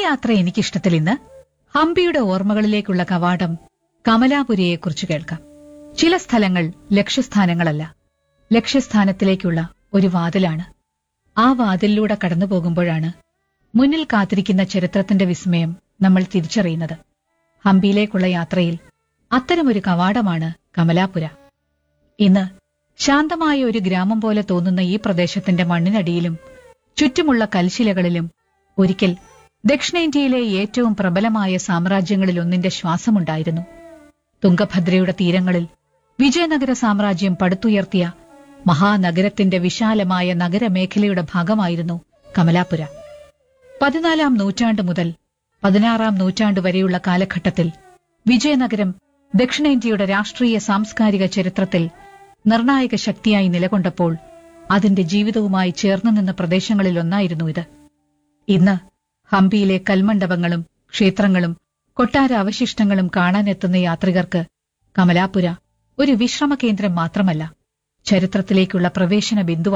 യാത്ര എനിക്കിഷ്ടത്തിൽ ഇന്ന് ഹംപിയുടെ ഓർമ്മകളിലേക്കുള്ള കവാടം കമലാപുരിയെക്കുറിച്ച് കേൾക്കാം ചില സ്ഥലങ്ങൾ ലക്ഷ്യസ്ഥാനങ്ങളല്ല ലക്ഷ്യസ്ഥാനത്തിലേക്കുള്ള ഒരു വാതിലാണ് ആ വാതിലിലൂടെ കടന്നു പോകുമ്പോഴാണ് മുന്നിൽ കാത്തിരിക്കുന്ന ചരിത്രത്തിന്റെ വിസ്മയം നമ്മൾ തിരിച്ചറിയുന്നത് ഹംപിയിലേക്കുള്ള യാത്രയിൽ അത്തരമൊരു കവാടമാണ് കമലാപുര ഇന്ന് ശാന്തമായ ഒരു ഗ്രാമം പോലെ തോന്നുന്ന ഈ പ്രദേശത്തിന്റെ മണ്ണിനടിയിലും ചുറ്റുമുള്ള കൽശിലകളിലും ഒരിക്കൽ ദക്ഷിണേന്ത്യയിലെ ഏറ്റവും പ്രബലമായ സാമ്രാജ്യങ്ങളിലൊന്നിന്റെ ശ്വാസമുണ്ടായിരുന്നു തുംഗഭദ്രയുടെ തീരങ്ങളിൽ വിജയനഗര സാമ്രാജ്യം പടുത്തുയർത്തിയ മഹാനഗരത്തിന്റെ വിശാലമായ നഗരമേഖലയുടെ ഭാഗമായിരുന്നു കമലാപുര പതിനാലാം നൂറ്റാണ്ട് മുതൽ പതിനാറാം നൂറ്റാണ്ട് വരെയുള്ള കാലഘട്ടത്തിൽ വിജയനഗരം ദക്ഷിണേന്ത്യയുടെ രാഷ്ട്രീയ സാംസ്കാരിക ചരിത്രത്തിൽ നിർണായക ശക്തിയായി നിലകൊണ്ടപ്പോൾ അതിന്റെ ജീവിതവുമായി ചേർന്നു നിന്ന പ്രദേശങ്ങളിലൊന്നായിരുന്നു ഇത് ഇന്ന് ഹംപിയിലെ കൽമണ്ഡപങ്ങളും ക്ഷേത്രങ്ങളും കൊട്ടാര അവശിഷ്ടങ്ങളും കാണാനെത്തുന്ന യാത്രികർക്ക് കമലാപുര ഒരു വിശ്രമ കേന്ദ്രം മാത്രമല്ല ചരിത്രത്തിലേക്കുള്ള പ്രവേശന ബിന്ദു